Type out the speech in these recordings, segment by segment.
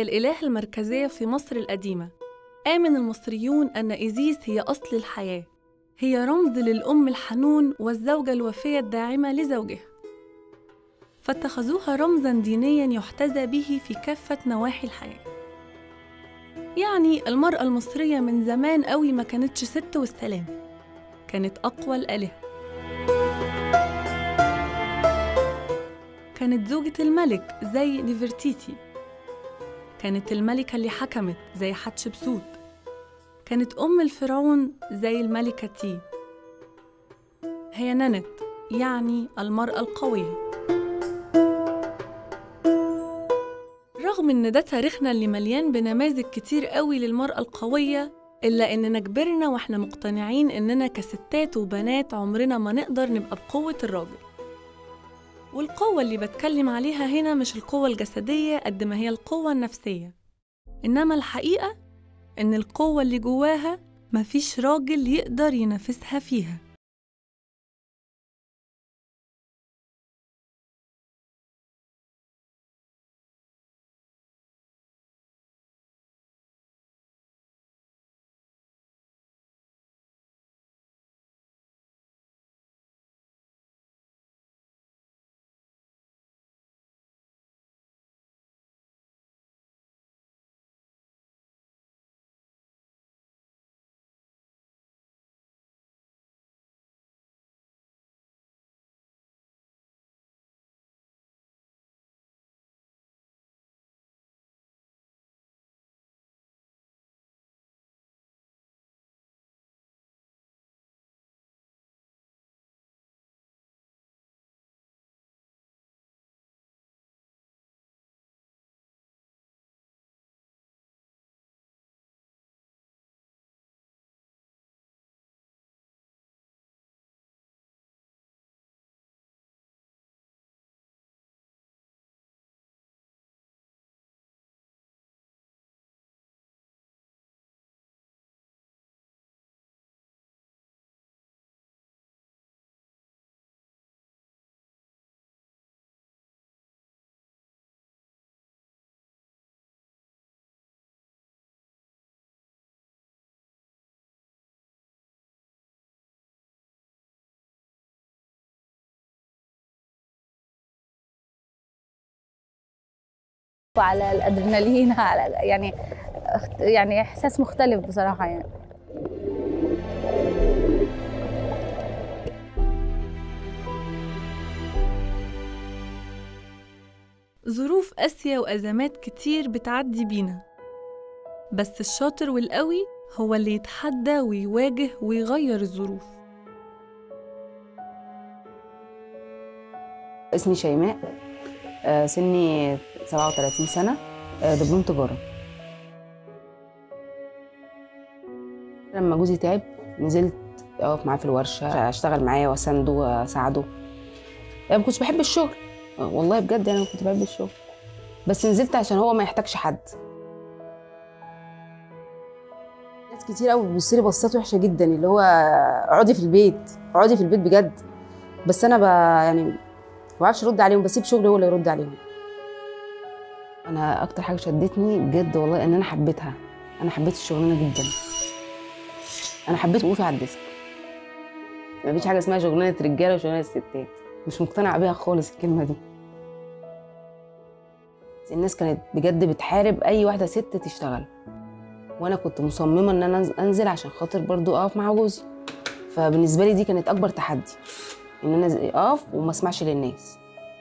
الإله المركزية في مصر القديمة آمن المصريون أن إيزيس هي أصل الحياة هي رمز للأم الحنون والزوجة الوفية الداعمة لزوجها فاتخذوها رمزا دينيا يحتذى به في كافة نواحي الحياة يعني المرأة المصرية من زمان قوي ما كانتش ست والسلام كانت أقوى الآلهة كانت زوجة الملك زي نفرتيتي كانت الملكة اللي حكمت زي حتشبسوت كانت أم الفرعون زي الملكة تي هي ننت يعني المرأة القوية رغم إن ده تاريخنا اللي مليان بنماذج كتير قوي للمرأة القوية إلا إننا كبرنا وإحنا مقتنعين إننا كستات وبنات عمرنا ما نقدر نبقى بقوة الراجل والقوة اللي بتكلم عليها هنا مش القوة الجسدية قد ما هي القوة النفسية إنما الحقيقة إن القوة اللي جواها مفيش راجل يقدر ينافسها فيها وعلى الادرينالين على يعني يعني احساس مختلف بصراحه يعني ظروف قاسية وأزمات كتير بتعدي بينا بس الشاطر والقوي هو اللي يتحدى ويواجه ويغير الظروف اسمي شيماء آه، سني 37 سنة آه، دبلوم تجارة لما جوزي تعب نزلت اقف معاه في الورشة اشتغل معاه واسنده واساعده يعني ما كنتش بحب الشغل آه، والله بجد يعني ما كنت بحب الشغل بس نزلت عشان هو ما يحتاجش حد ناس كتير قوي بتبص لي بصات وحشه جدا اللي هو اقعدي في البيت اقعدي في البيت بجد بس انا ب... يعني ما بعرفش ارد عليهم بسيب شغلي هو اللي يرد عليهم انا اكتر حاجه شدتني بجد والله ان انا حبيتها انا حبيت الشغلانه جدا انا حبيت وقوفي على الديسك مفيش حاجه اسمها شغلانه رجاله وشغلانه ستات مش مقتنعه بيها خالص الكلمه دي الناس كانت بجد بتحارب اي واحده ست تشتغل وانا كنت مصممه ان انا أنز- انزل عشان خاطر برضو اقف مع جوزي فبالنسبه لي دي كانت اكبر تحدي ان انا ز- اقف وما اسمعش للناس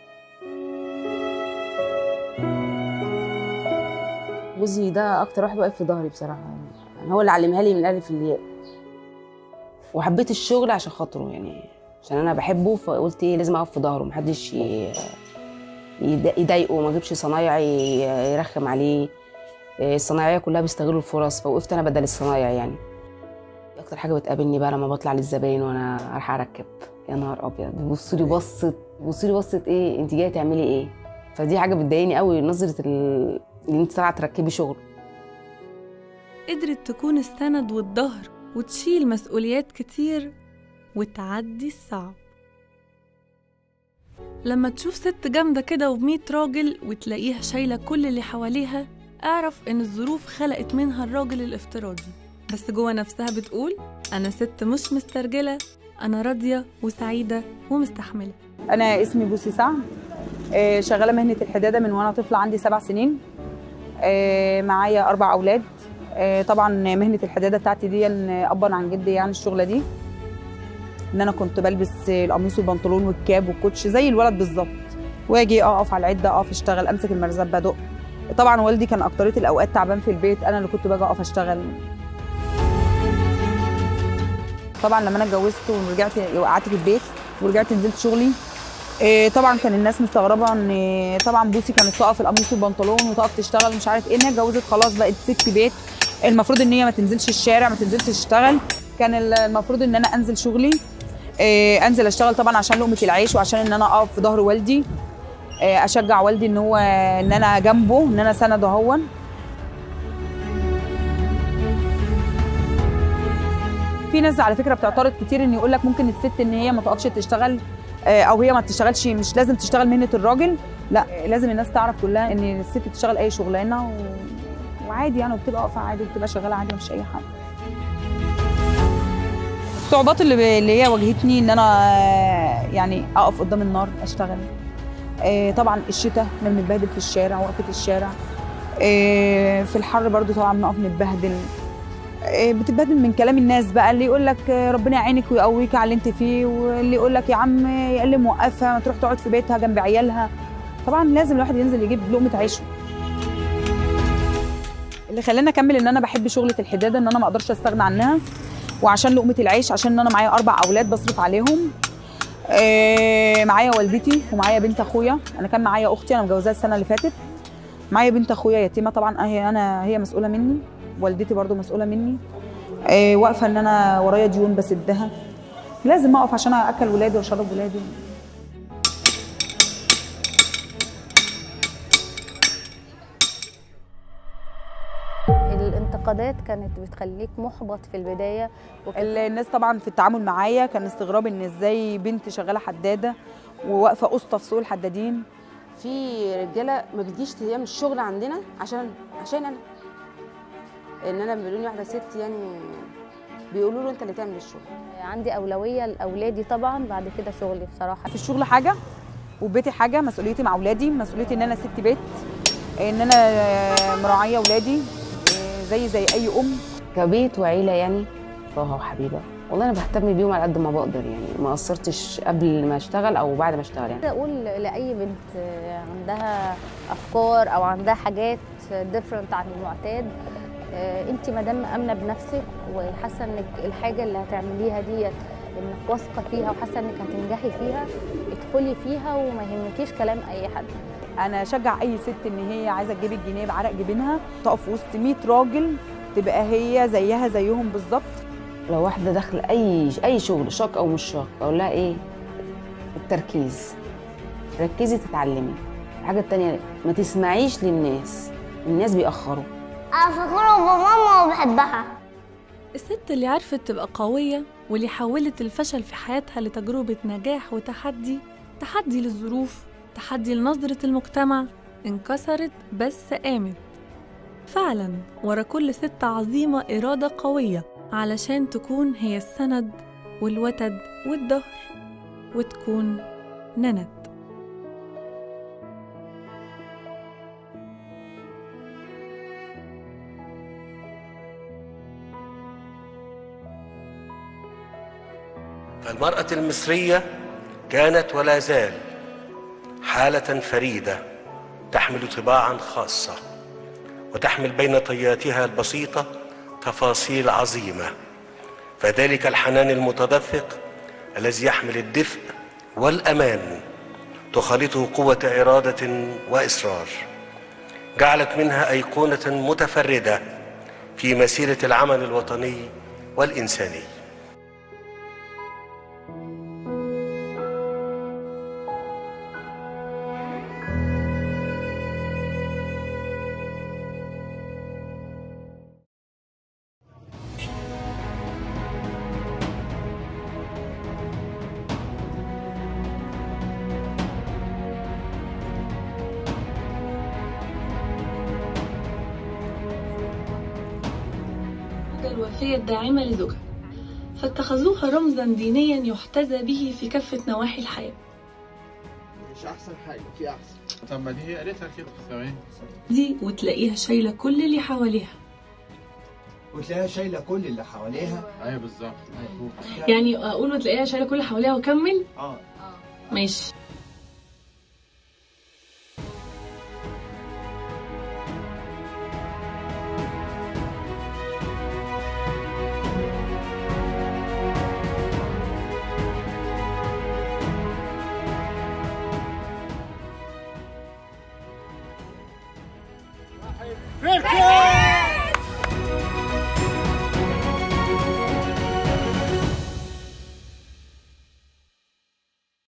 جوزي ده اكتر واحد واقف في ظهري بصراحه يعني يعني هو اللي علمها لي من الالف للياء وحبيت الشغل عشان خاطره يعني عشان انا بحبه فقلت ايه لازم اقف في ظهره محدش ي- يضا- يضايقه ما اجيبش صنايع ي- يرخم عليه إيه، الصنايعيه كلها بيستغلوا الفرص فوقفت انا بدل الصنايع يعني دي اكتر حاجه بتقابلني بقى لما بطلع للزباين وانا رايحه اركب يا نهار ابيض بيبصوا لي بصت بيبصوا لي بصت ايه انت جايه تعملي ايه فدي حاجه بتضايقني قوي نظره ال... ان انت طالعه تركبي شغل قدرت تكون السند والظهر وتشيل مسؤوليات كتير وتعدي الصعب لما تشوف ست جامدة كده وبمية راجل وتلاقيها شايلة كل اللي حواليها اعرف إن الظروف خلقت منها الراجل الافتراضي بس جوه نفسها بتقول أنا ست مش مسترجلة أنا راضية وسعيدة ومستحملة انا اسمي بوسي سعد آه، شغاله مهنه الحداده من وانا طفله عندي سبع سنين آه، معايا اربع اولاد آه، طبعا مهنه الحداده بتاعتي دي ابا عن جدي يعني الشغله دي ان انا كنت بلبس القميص والبنطلون والكاب والكوتش زي الولد بالظبط واجي اقف على العده اقف اشتغل امسك المرزبه ادق طبعا والدي كان اكتريه الاوقات تعبان في البيت انا اللي كنت باجي اقف اشتغل طبعا لما انا اتجوزت ورجعت وقعدت في البيت ورجعت نزلت شغلي إيه طبعا كان الناس مستغربه ان طبعا بوسي كانت تقف القميص والبنطلون وتقف تشتغل مش عارف ايه انها اتجوزت خلاص بقت ست بيت المفروض ان هي ما تنزلش الشارع ما تنزلش تشتغل كان المفروض ان انا انزل شغلي إيه انزل اشتغل طبعا عشان لقمه العيش وعشان ان انا اقف في ظهر والدي إيه اشجع والدي ان هو ان انا جنبه ان انا سنده هون في ناس على فكره بتعترض كتير ان يقول لك ممكن الست ان هي ما تقفش تشتغل آه، او هي ما تشتغلش مش لازم تشتغل مهنه الراجل لا لازم الناس تعرف كلها ان الست تشتغل اي شغلانه و... وعادي يعني وبتبقى واقفه عادي وبتبقى شغاله عادي مفيش اي حاجه الصعوبات اللي ب... اللي هي واجهتني ان انا آه، يعني اقف قدام النار اشتغل آه، طبعا الشتاء احنا بنتبهدل في الشارع وقفه الشارع آه، في الحر برضو طبعا بنقف نتبهدل آه، بتتبهدل من كلام الناس بقى اللي يقول لك آه، ربنا يعينك ويقويك على اللي انت فيه واللي يقول لك يا عم يا اللي موقفها ما تروح تقعد في بيتها جنب عيالها طبعا لازم الواحد ينزل يجيب لقمه عيشه اللي خلاني اكمل ان انا بحب شغله الحداده ان انا ما اقدرش استغنى عنها وعشان لقمه العيش عشان انا معايا اربع اولاد بصرف عليهم آه، معايا والدتي ومعايا بنت اخويا انا كان معايا اختي انا مجوزاها السنه اللي فاتت معايا بنت اخويا يتيمه طبعا هي انا هي مسؤوله مني والدتي برضو مسؤوله مني آه، واقفه ان انا ورايا ديون بسدها لازم اقف عشان اكل ولادي واشرب ولادي الانتقادات كانت بتخليك محبط في البدايه وكنت ال- الناس طبعا في التعامل معايا كان استغراب ان ازاي بنت شغاله حداده وواقفه قسطه في سوق الحدادين في رجاله ما بتجيش تعمل الشغل عندنا عشان عشان انا ان انا بيقولوا لي واحده ست يعني بيقولوا له انت اللي تعمل الشغل عندي اولويه لاولادي طبعا بعد كده شغلي بصراحه في الشغل حاجه وبيتي حاجه مسؤوليتي مع اولادي مسؤوليتي ان انا ست بيت ان انا مراعيه اولادي زي زي اي ام كبيت وعيله يعني طه وحبيبه والله انا بهتم بيهم على قد ما بقدر يعني ما قصرتش قبل ما اشتغل او بعد ما اشتغل يعني عايزة اقول لاي بنت عندها افكار او عندها حاجات ديفرنت عن المعتاد انت ما دام امنه بنفسك وحاسه انك الحاجه اللي هتعمليها ديت انك واثقه فيها وحاسه انك هتنجحي فيها ادخلي فيها وما يهمكيش كلام اي حد انا اشجع اي ست ان هي عايزه تجيب الجنيه بعرق جبينها تقف وسط 100 راجل تبقى هي زيها زيهم بالظبط لو واحده داخله اي اي شغل شاق او مش شاق اقول لها ايه التركيز ركزي تتعلمي الحاجه التانية ما تسمعيش للناس الناس بيأخروا انا فخورة بماما وبحبها الست اللي عرفت تبقى قوية واللي حولت الفشل في حياتها لتجربة نجاح وتحدي تحدي للظروف تحدي لنظرة المجتمع انكسرت بس قامت فعلا ورا كل ست عظيمة إرادة قوية علشان تكون هي السند والوتد والظهر وتكون ند فالمرأة المصرية كانت ولا زال حالة فريدة تحمل طباعا خاصة وتحمل بين طياتها البسيطة تفاصيل عظيمة فذلك الحنان المتدفق الذي يحمل الدفء والأمان تخالطه قوة إرادة وإصرار جعلت منها أيقونة متفردة في مسيرة العمل الوطني والإنساني الزوجة الوفية الداعمة لزوجها فاتخذوها رمزا دينيا يحتذى به في كافة نواحي الحياة مش احسن حاجه في احسن طب ما دي هي قالتها كده ثواني دي وتلاقيها شايلة كل اللي حواليها وتلاقيها شايله كل اللي حواليها ايوه بالظبط يعني أقول وتلاقيها شايلة كل اللي حواليها وأكمل اه ماشي فرقه